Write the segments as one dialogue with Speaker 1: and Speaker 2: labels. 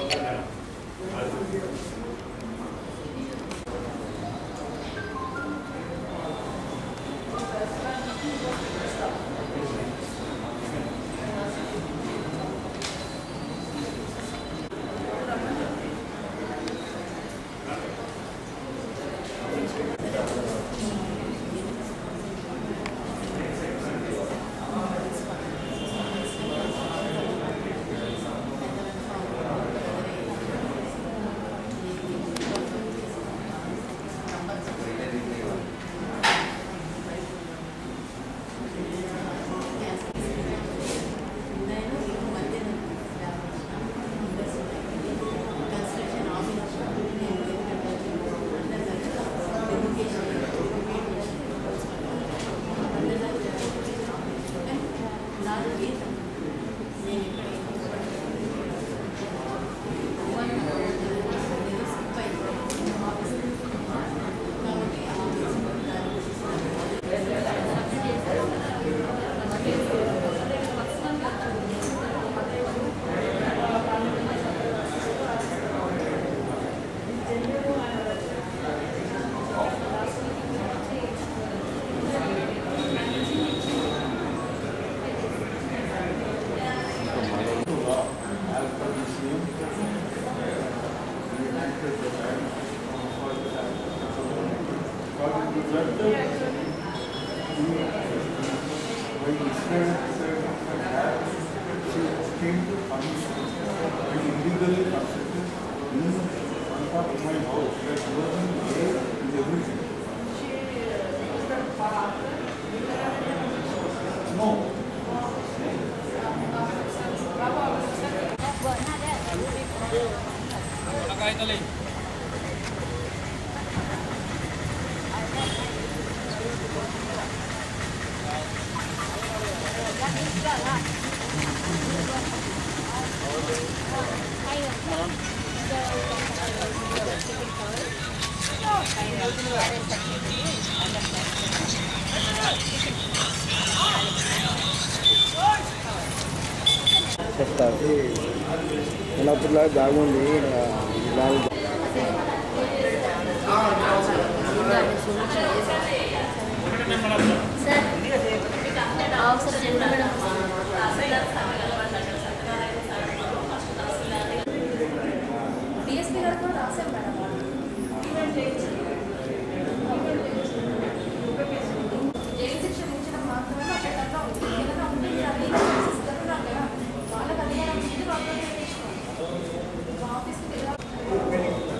Speaker 1: చెప్తారు చిన్నప్పుడు బాగుంది బాగా
Speaker 2: డిఎస్పీ గారు కూడా రాశాం మేడం జైలు శిక్ష విధించడం మాత్రమే మా చట్టంలో ఉంది ఏదైనా ఉంటే అది ఇస్తారు నాకు కదా వాళ్ళకి అధికారం ఉంది వాళ్ళకి మా ఆఫీస్కి వెళ్ళాలి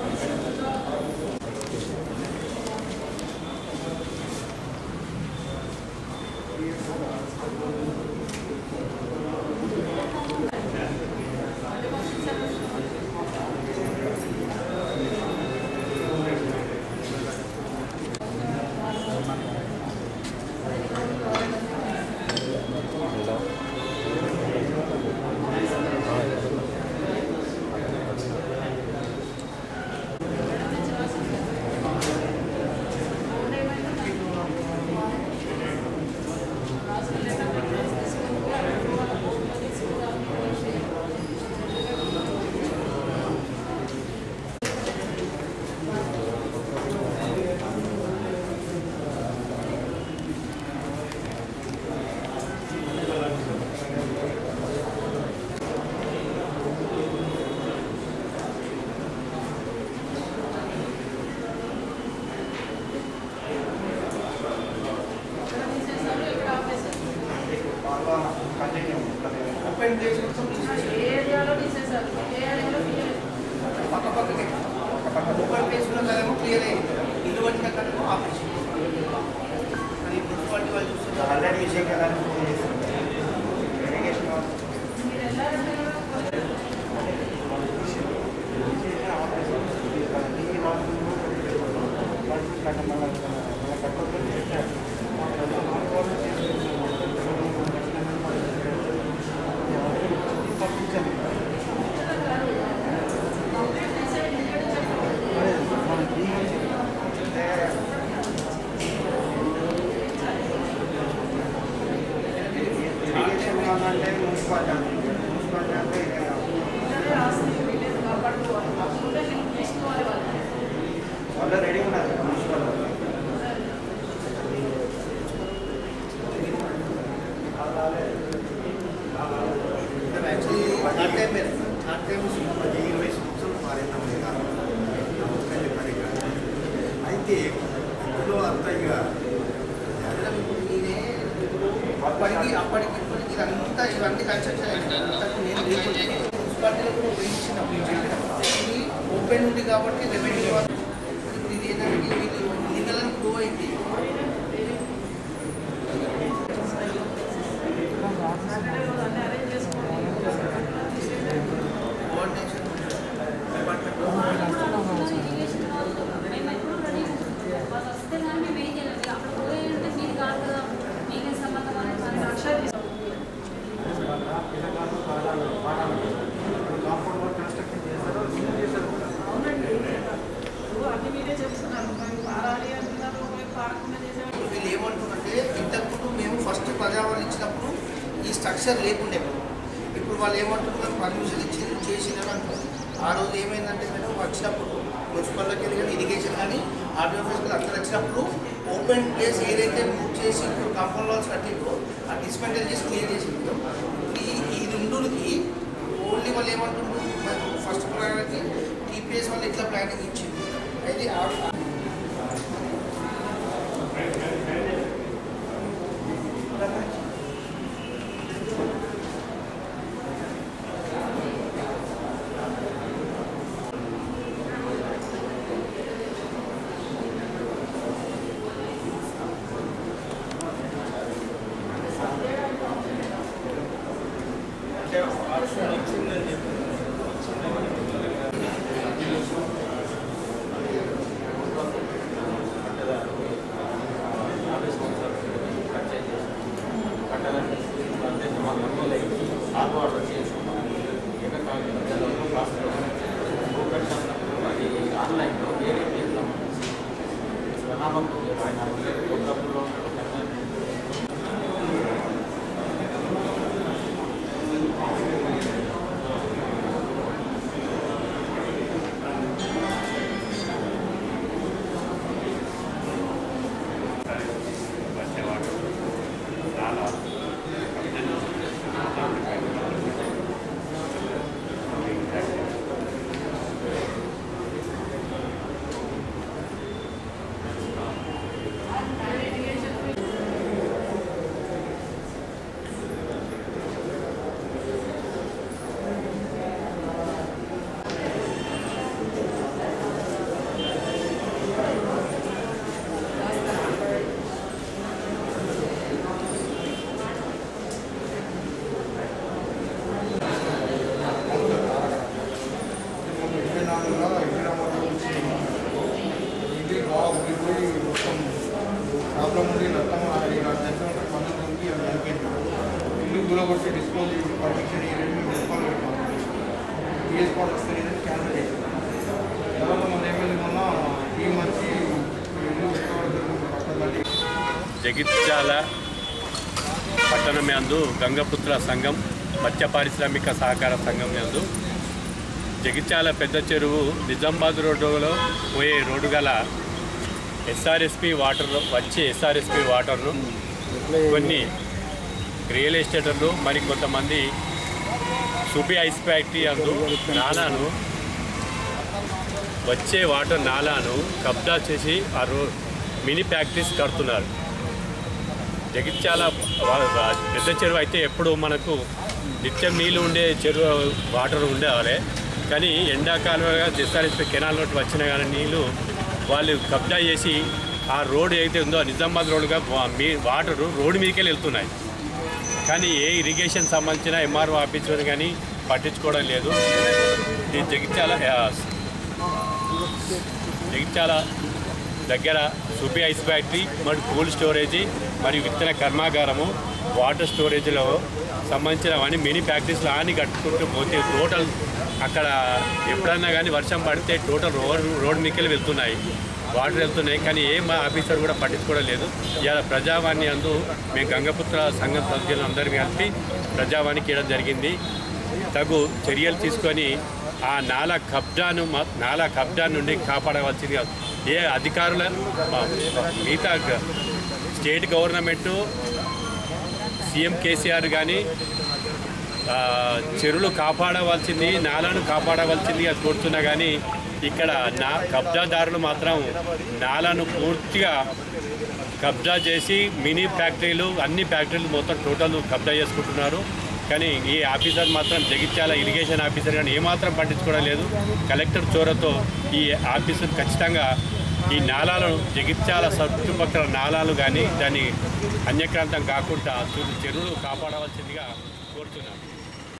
Speaker 2: ఏ ఏరియాలో తీసేశారు ఏ ఏరియాలో తీయలేదు
Speaker 3: ఓపెన్ ప్లేస్లో కదేమో క్లియర్ అయింది ఇల్లు పట్టిన కదేమో ఆపరేషన్ అది మున్సిపాలిటీ వాళ్ళు చూస్తున్నారు ఆల్రెడీ విషయం కదా ఇరిగేషన్ వాళ్ళు
Speaker 2: మీరు వెళ్ళారంటే
Speaker 3: పంపించాలి
Speaker 2: తీసుకోవాలి వాళ్ళు
Speaker 3: వాళ్ళు రెడీ ఉన్నారు మున్సిపల్ యాక్చువల్లీ థర్డ్ టైం మీరు థర్డ్ టైం
Speaker 4: ఇరవై సంవత్సరాలు మారినాం అయితే ఇందులో అంత ఇక
Speaker 3: అప్పటికి అప్పటికి ఇప్పటికి ఇదంతా ఇవన్నీ కన్స్ట్రక్షన్ అంతకు నేను లేకుంటే మున్సిపాలిటీలో కూడా ఉపయోగించినప్పుడు చెప్పినప్పుడు ఇది ఓపెన్ ఉంది కాబట్టి రెవెన్యూ వాళ్ళు ఇప్పుడు ఇది ఏంటంటే ఇది లీగల్ అని ప్రూవ్ అయింది కోఆర్డినేషన్ డిపార్ట్మెంట్
Speaker 2: మేము ఎప్పుడు రెడీ వాళ్ళు వస్తే కానీ మేము ఏం చేయాలి అక్కడ పోయాలంటే మీరు కాదు కదా మీకే సంబంధం అనేది పది లక్షలు తీసుకోవాలి
Speaker 4: కాంపౌండ్ వర్క్ కన్స్ట్రక్షన్ చేశారు ఏం చేశారు
Speaker 5: అవునండి ఇప్పుడు అన్ని మీరే చెప్తున్నారు మేము పారాలి అంటున్నారు మేము పారకుండా చేసేవాళ్ళు
Speaker 3: వీళ్ళు ఏమంటున్నారంటే ఇంతకుముందు మేము ఫస్ట్ ప్రజావాళ్ళు ఇచ్చినప్పుడు ఈ స్ట్రక్చర్ లేకుండే ఇప్పుడు వాళ్ళు ఏమంటున్నారు పర్మిషన్ ఇచ్చి చేసినారు అంటారు ఆ రోజు ఏమైందంటే మేడం వచ్చినప్పుడు మున్సిపల్లోకి వెళ్ళి కానీ ఇరిగేషన్ కానీ ఆర్డర్ ఆఫీస్కి అక్కడ వచ్చినప్పుడు ఓపెన్ ప్లేస్ ఏదైతే మూవ్ చేసి ఇప్పుడు కాంపౌండ్ వాల్స్ కట్టిందో ఆ డిస్మెంటల్ చేసి క్లియర్ చేసి ఈ ఈ రెండుకి ఓన్లీ వాళ్ళు ఏమంటున్నారు ఫస్ట్ ప్లాన్కి టీపీఎస్ వాళ్ళు ఇట్లా ప్లానింగ్ ఇచ్చింది అయితే ఆ-
Speaker 4: ఇరవై నాలుగులో ఇందిరాబాద్ ఇది బాగా ఊరిపోయి మొత్తం ప్రాబ్లం ఉండి మొత్తం అది నాకు తెలిసిన పనులకి అది చనిపోయింది ఇల్లు గులగొట్టి డిస్పోజ్ పర్మిషన్ ఇవ్వడం మున్సిపల్ టీఎస్ పాట్ వస్తే క్యాన్సిల్ చేసింది తర్వాత మన ఎమ్మెల్యే మొన్న టీం వచ్చి ఇల్లు పక్కన
Speaker 6: జగిత్యాల పట్టణం యందు గంగపుత్ర సంఘం మత్స్య పారిశ్రామిక సహకార సంఘం యందు జగిత్యాల పెద్ద చెరువు నిజామాబాద్ రోడ్డులో పోయే రోడ్డు గల ఎస్ఆర్ఎస్పి వాటర్ వచ్చే ఎస్ఆర్ఎస్పి వాటర్ను కొన్ని రియల్ ఎస్టేటర్లు మరి కొంతమంది సుబి ఐస్ ఫ్యాక్టరీ అందు నాలాను వచ్చే వాటర్ నాలాను కబ్జా చేసి ఆ రో మినీ ఫ్యాక్టరీస్ కడుతున్నారు జగిత్యాల వా- వా- పెద్ద చెరువు అయితే ఎప్పుడు మనకు నిత్యం నీళ్ళు ఉండే చెరువు వాటర్ ఉండేవారే కానీ ఎండాకాలంగా ఎస్ఆర్ఎస్పీ కెనాల్ రోడ్ వచ్చిన కానీ నీళ్ళు వాళ్ళు కబ్జా చేసి ఆ రోడ్ ఏదైతే ఉందో నిజామాబాద్ రోడ్డుగా వా- మీ వాటరు రోడ్డు మీదకే వెళ్తున్నాయి కానీ ఏ ఇరిగేషన్ సంబంధించిన ఎంఆర్ఓ ఆఫీసులు కానీ పట్టించుకోవడం లేదు ఈ జగిత్యాల ఆ, జగిత్యాల దగ్గర సుబి ఐస్ ఫ్యాక్టరీ మరియు కోల్డ్ స్టోరేజీ మరియు విత్తన కర్మాగారము వాటర్ స్టోరేజ్లో సంబంధించినవన్నీ మినీ ఫ్యాక్టరీస్లో అన్ని కట్టుకుంటూ పోతే టోటల్ అక్కడ ఎప్పుడన్నా కానీ వర్షం పడితే టోటల్ రోడ్ రోడ్ మీకెళ్ళి వెళ్తున్నాయి వాటర్ వెళ్తున్నాయి కానీ ఏ మా ఆఫీసర్ కూడా పట్టించుకోవడం లేదు ఇవాళ ప్రజావాణి అందు మేము గంగపుత్ర సంఘం సభ్యులు అందరికీ కలిపి ప్రజావాణికి ఇవ్వడం జరిగింది తగు చర్యలు తీసుకొని ఆ నాలా కబ్జాను మా- నాలా కబ్జా నుండి కాపాడవలసిందిగా ఏ అధికారుల మా- మిగతా గ- స్టేట్ గవర్నమెంటు సీఎం కేసీఆర్ కానీ ఆ, చెరువులు కాపాడవలసింది నాలను కాపాడవలసిందిగా కోరుతున్నా కానీ ఇక్కడ నా కబ్జాదారులు మాత్రం నాలను పూర్తిగా కబ్జా చేసి మినీ ఫ్యాక్టరీలు అన్ని ఫ్యాక్టరీలు మొత్తం టోటల్ కబ్జా చేసుకుంటున్నారు కానీ ఈ ఆఫీసర్ మాత్రం జగిత్యాల ఇరిగేషన్ ఆఫీసర్ కానీ ఏమాత్రం పట్టించుకోవడం లేదు కలెక్టర్ చోరతో ఈ ఆఫీసర్ ఖచ్చితంగా ఈ నాలాలను జగిత్యాల చుట్టుపక్కల నాలాలు కానీ దాన్ని అన్యక్రాంతం కాకుండా చెరువులు కాపాడవలసిందిగా కోరుతున్నాను